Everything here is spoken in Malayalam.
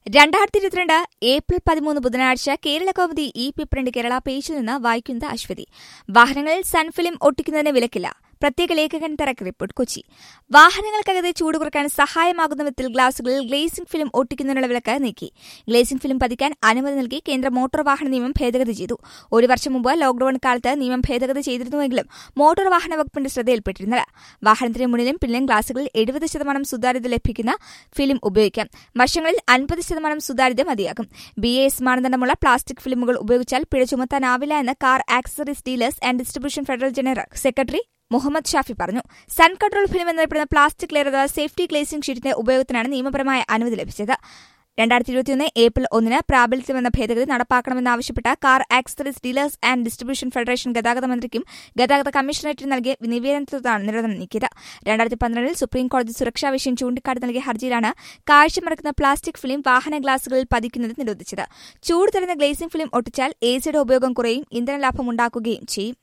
രണ്ടായിരത്തി ഇരുപത്തിരണ്ട് ഏപ്രിൽ പതിമൂന്ന് ബുധനാഴ്ച കേരള കൗമുദി ഇ പേപ്പറിന്റെ കേരള പേജിൽ നിന്ന് വായിക്കുന്നത് അശ്വതി വാഹനങ്ങളിൽ സൺഫിലിം ഒട്ടിക്കുന്നതിന് വിലക്കില്ല പ്രത്യേക ലേഖകൻ തരക്ക് റിപ്പോർട്ട് കൊച്ചി വാഹനങ്ങൾക്കകത്തെ ചൂട് കുറയ്ക്കാൻ സഹായമാകുന്ന വിധത്തിൽ ഗ്ലാസുകളിൽ ഗ്ലേസിംഗ് ഫിലിം ഒട്ടിക്കുന്നതിനുള്ള വിലക്ക് നീക്കി ഗ്ലേസിംഗ് ഫിലിം പതിക്കാൻ അനുമതി നൽകി കേന്ദ്ര മോട്ടോർ വാഹന നിയമം ഭേദഗതി ചെയ്തു ഒരു വർഷം മുമ്പ് ലോക്ഡൌൺ കാലത്ത് നിയമം ഭേദഗതി ചെയ്തിരുന്നുവെങ്കിലും മോട്ടോർ വാഹന വകുപ്പിന്റെ ശ്രദ്ധയിൽപ്പെട്ടിരുന്നില്ല വാഹനത്തിന് മുന്നിലും പിന്നിലും ഗ്ലാസുകളിൽ എഴുപത് ശതമാനം സുതാര്യത ലഭിക്കുന്ന ഫിലിം ഉപയോഗിക്കാം വശങ്ങളിൽ അൻപത് ശതമാനം സുതാര്യത മതിയാകും ബി എ എസ് മാനദണ്ഡമുള്ള പ്ലാസ്റ്റിക് ഫിലിമുകൾ ഉപയോഗിച്ചാൽ പിഴ ചുമത്താനാവില്ല എന്ന് car accessories dealers and distribution federal general secretary Muhammad Shafi പറഞ്ഞു സൺ കൺട്രോൾ ഫിലിം എന്നറിയപ്പെടുന്ന പ്ലാസ്റ്റിക് ലെയർ അഥവാ സേഫ്റ്റി ഗ്ലേസിംഗ് ഷീറ്റിന്റെ ഉപയോഗത്തിനാണ് നിയമപരമായ അനുമതി ലഭിച്ചത് രണ്ടായിരത്തി ഇരുപത്തിയൊന്ന് ഏപ്രിൽ ഒന്നിന് പ്രാബല്യത്തിൽ വന്ന ഭേദഗതി നടപ്പാക്കണമെന്നാവശ്യപ്പെട്ട car accessories dealers and distribution federation ഗതാഗത മന്ത്രിക്കും ഗതാഗത കമ്മീഷണറേറ്റിന് നൽകിയ നിവേദനത്തിലാണ് നിരോധനം നീക്കിയത് രണ്ടായിരത്തി പന്ത്രണ്ടിൽ സുപ്രീം കോടതി സുരക്ഷാ വിഷയം ചൂണ്ടിക്കാട്ടി നൽകിയ ഹർജിയിലാണ് കാഴ്ചമറക്കുന്ന പ്ലാസ്റ്റിക് ഫിലിം വാഹന ഗ്ലാസുകളിൽ പതിക്കുന്നത് നിരോധിച്ചത് ചൂട് തരുന്ന ഗ്ലേസിംഗ് ഫിലിം ഒട്ടിച്ചാൽ എസിയുടെ ഉപയോഗം കുറയും ഇന്ധന ലാഭം ഉണ്ടാക്കുകയും ചെയ്യും